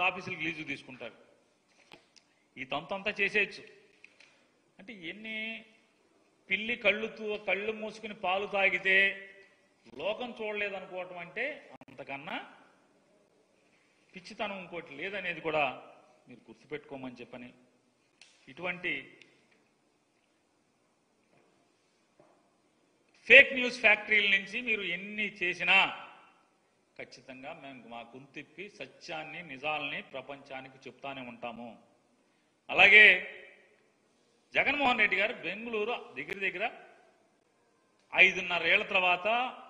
మూడు ఆఫీసులకు లీజు తీసుకుంటాడు ఈ తంతంతా చేసేయచ్చు అంటే ఎన్ని పిల్లి కళ్ళు తూ- కళ్ళు మూసుకుని పాలు తాగితే లోకం చూడలేదనుకోవటం అంటే అంతకన్నా పిచ్చితనం ఇంకోటి లేదనేది కూడా మీరు గుర్తుపెట్టుకోమని చెప్పని ఇటువంటి ఫేక్ న్యూస్ ఫ్యాక్టరీల నుంచి మీరు ఎన్ని చేసినా ఖచ్చితంగా మేము మా గుంతిప్పి సత్యాన్ని నిజాల్ని ప్రపంచానికి చెప్తానే ఉంటాము అలాగే జగన్మోహన్ రెడ్డి గారు బెంగళూరు దగ్గర దగ్గర ఐదున్నర ఏళ్ల తర్వాత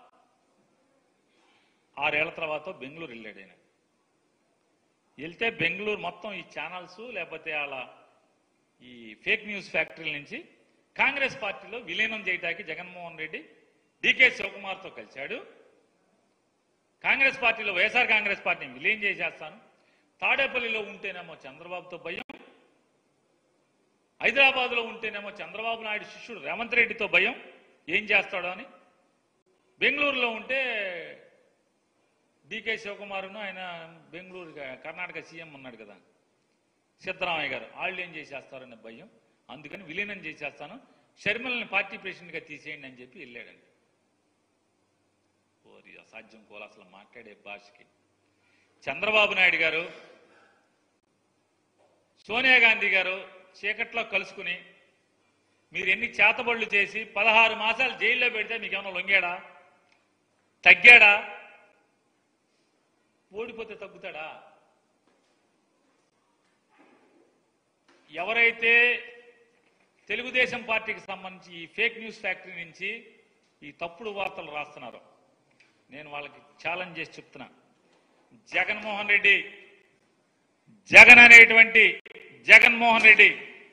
ఆరేళ్ల తర్వాత బెంగళూరు వెళ్ళాడు ఆయన వెళ్తే బెంగళూరు మొత్తం ఈ ఛానల్స్ లేకపోతే అలా ఈ ఫేక్ న్యూస్ ఫ్యాక్టరీల నుంచి కాంగ్రెస్ పార్టీలో విలీనం చేయడానికి జగన్మోహన్ రెడ్డి డికే శివకుమార్తో కలిశాడు కాంగ్రెస్ పార్టీలో వైఎస్ఆర్ కాంగ్రెస్ పార్టీని విలీనం చేసేస్తాను తాడేపల్లిలో ఉంటేనేమో చంద్రబాబుతో భయం హైదరాబాద్ లో ఉంటేనేమో చంద్రబాబు నాయుడు శిష్యుడు రేవంత్ రెడ్డితో భయం ఏం చేస్తాడో అని బెంగళూరులో ఉంటే డికే శివకుమారును ఆయన బెంగళూరు కర్ణాటక సీఎం ఉన్నాడు కదా సిద్ధరామయ్య గారు వాళ్ళు ఏం చేసేస్తారనే భయం అందుకని విలీనం చేసేస్తాను షర్మిలని పార్టీ ప్రెసిడెంట్గా తీసేయండి అని చెప్పి వెళ్ళాడండి ఓరి అసాధ్యం కోల అసలు మాట్లాడే భాషకి చంద్రబాబు నాయుడు గారు సోనియా గాంధీ గారు చీకట్లో కలుసుకుని మీరు ఎన్ని చేతబడులు చేసి పదహారు మాసాలు జైల్లో పెడితే మీకు ఏమైనా లొంగాడా తగ్గాడా ఓడిపోతే తగ్గుతాడా ఎవరైతే తెలుగుదేశం పార్టీకి సంబంధించి ఈ ఫేక్ న్యూస్ ఫ్యాక్టరీ నుంచి ఈ తప్పుడు వార్తలు రాస్తున్నారో నేను వాళ్ళకి ఛాలెంజ్ చేసి చెప్తున్నా జగన్మోహన్ రెడ్డి జగన్ అనేటువంటి జగన్మోహన్ రెడ్డి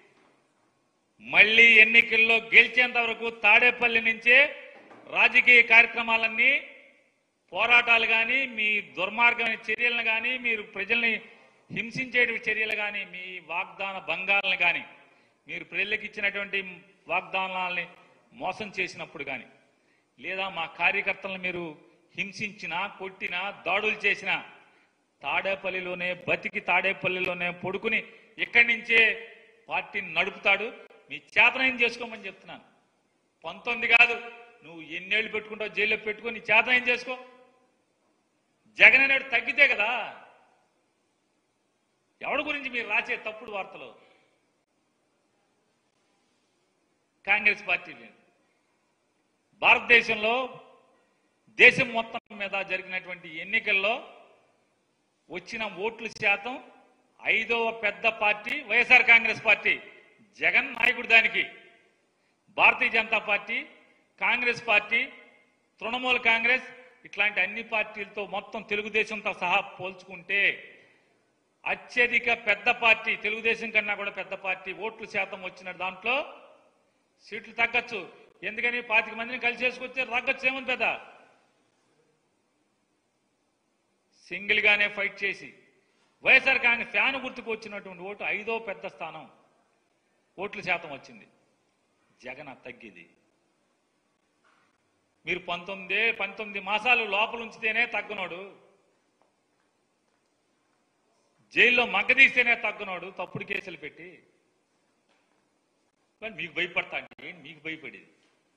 మళ్ళీ ఎన్నికల్లో గెలిచేంత వరకు తాడేపల్లి నుంచే రాజకీయ కార్యక్రమాలన్నీ పోరాటాలు కానీ మీ దుర్మార్గమైన చర్యలను కానీ మీరు ప్రజల్ని హింసించే చర్యలు కానీ మీ వాగ్దాన భంగాలను కానీ మీరు ప్రజలకు ఇచ్చినటువంటి వాగ్దానాలని మోసం చేసినప్పుడు కానీ లేదా మా కార్యకర్తలను మీరు హింసించినా కొట్టినా దాడులు చేసినా తాడేపల్లిలోనే బతికి తాడేపల్లిలోనే పడుకుని ఇక్కడి నుంచే పార్టీని నడుపుతాడు మీ చేతనైన చేసుకోమని చెప్తున్నాను పంతొమ్మిది కాదు నువ్వు ఎన్నేళ్ళు పెట్టుకుంటావు జైల్లో పెట్టుకో నీ చేతనైన చేసుకో జగన్ అనేడు తగ్గితే కదా ఎవడి గురించి మీరు రాసే తప్పుడు వార్తలు కాంగ్రెస్ పార్టీ లేదు భారతదేశంలో దేశం మొత్తం మీద జరిగినటువంటి ఎన్నికల్లో వచ్చిన ఓట్ల శాతం ఐదవ పెద్ద పార్టీ వైఎస్ఆర్ కాంగ్రెస్ పార్టీ జగన్ నాయకుడు దానికి భారతీయ జనతా పార్టీ కాంగ్రెస్ పార్టీ తృణమూల్ కాంగ్రెస్ ఇట్లాంటి అన్ని పార్టీలతో మొత్తం తెలుగుదేశంతో సహా పోల్చుకుంటే అత్యధిక పెద్ద పార్టీ తెలుగుదేశం కన్నా కూడా పెద్ద పార్టీ ఓట్ల శాతం వచ్చిన దాంట్లో సీట్లు తగ్గచ్చు ఎందుకని పాతిక మందిని కలిసి చేసుకొచ్చే తగ్గచ్చు ఏముంది పెద్ద సింగిల్ గానే ఫైట్ చేసి వైఎస్ఆర్ కాంగ్రెస్ ఫ్యాన్ గుర్తుకు వచ్చినటువంటి ఓటు ఐదో పెద్ద స్థానం ఓట్ల శాతం వచ్చింది జగన్ తగ్గిది మీరు పంతొమ్మిదే పంతొమ్మిది మాసాలు లోపల ఉంచితేనే తగ్గనోడు జైల్లో మగ్గదీస్తేనే తగ్గనోడు తప్పుడు కేసులు పెట్టి కానీ మీకు భయపడతాండి ఏంటి మీకు భయపడేది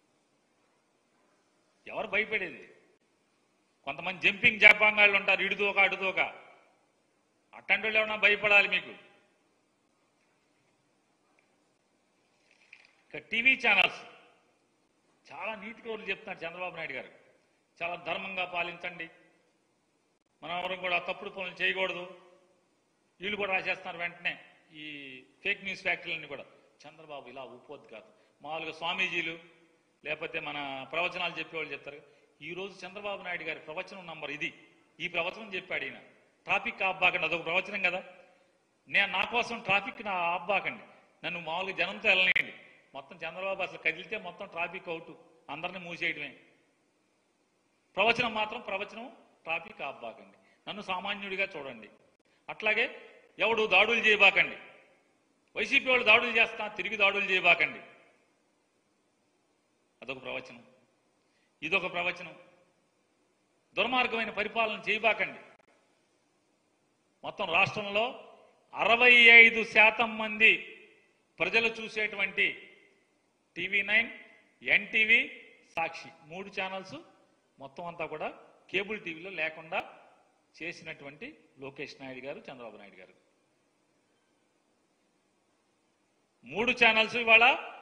ఎవరు భయపడేది కొంతమంది జంపింగ్ జాపాంగాళ్ళు ఉంటారు ఇడుదోక అడుదోక అట్టంటి వాళ్ళు ఏమన్నా భయపడాలి మీకు ఇక టీవీ ఛానల్స్ చాలా నీతి కౌరులు చెప్తున్నారు చంద్రబాబు నాయుడు గారు చాలా ధర్మంగా పాలించండి మనం ఎవరు కూడా తప్పుడు పనులు చేయకూడదు వీళ్ళు కూడా రాసేస్తున్నారు వెంటనే ఈ ఫేక్ న్యూస్ ఫ్యాక్టరీలన్నీ కూడా చంద్రబాబు ఇలా ఉపోద్ది కాదు మామూలుగా స్వామీజీలు లేకపోతే మన ప్రవచనాలు చెప్పేవాళ్ళు చెప్తారు ఈ రోజు చంద్రబాబు నాయుడు గారి ప్రవచనం నంబర్ ఇది ఈ ప్రవచనం చెప్పాడు ఈయన ట్రాఫిక్ ఆబ్బాకండి అదొక ప్రవచనం కదా నేను నా కోసం ట్రాఫిక్ నా ఆబ్బాకండి నన్ను మామూలుగా జనంతో వెళ్ళనియండి మొత్తం చంద్రబాబు అసలు కదిలితే మొత్తం ట్రాఫిక్ అవుట్ అందరిని మూసేయడమే ప్రవచనం మాత్రం ప్రవచనం ట్రాఫిక్ ఆబ్బాకండి నన్ను సామాన్యుడిగా చూడండి అట్లాగే ఎవడు దాడులు చేయబాకండి వైసీపీ వాళ్ళు దాడులు చేస్తా తిరిగి దాడులు చేయబాకండి అదొక ప్రవచనం ఇదొక ప్రవచనం దుర్మార్గమైన పరిపాలన చేయబాకండి మొత్తం రాష్ట్రంలో అరవై ఐదు శాతం మంది ప్రజలు చూసేటువంటి టీవీ నైన్ ఎన్టీవీ సాక్షి మూడు ఛానల్స్ మొత్తం అంతా కూడా కేబుల్ టీవీలో లేకుండా చేసినటువంటి లోకేష్ నాయుడు గారు చంద్రబాబు నాయుడు గారు మూడు ఛానల్స్ ఇవాళ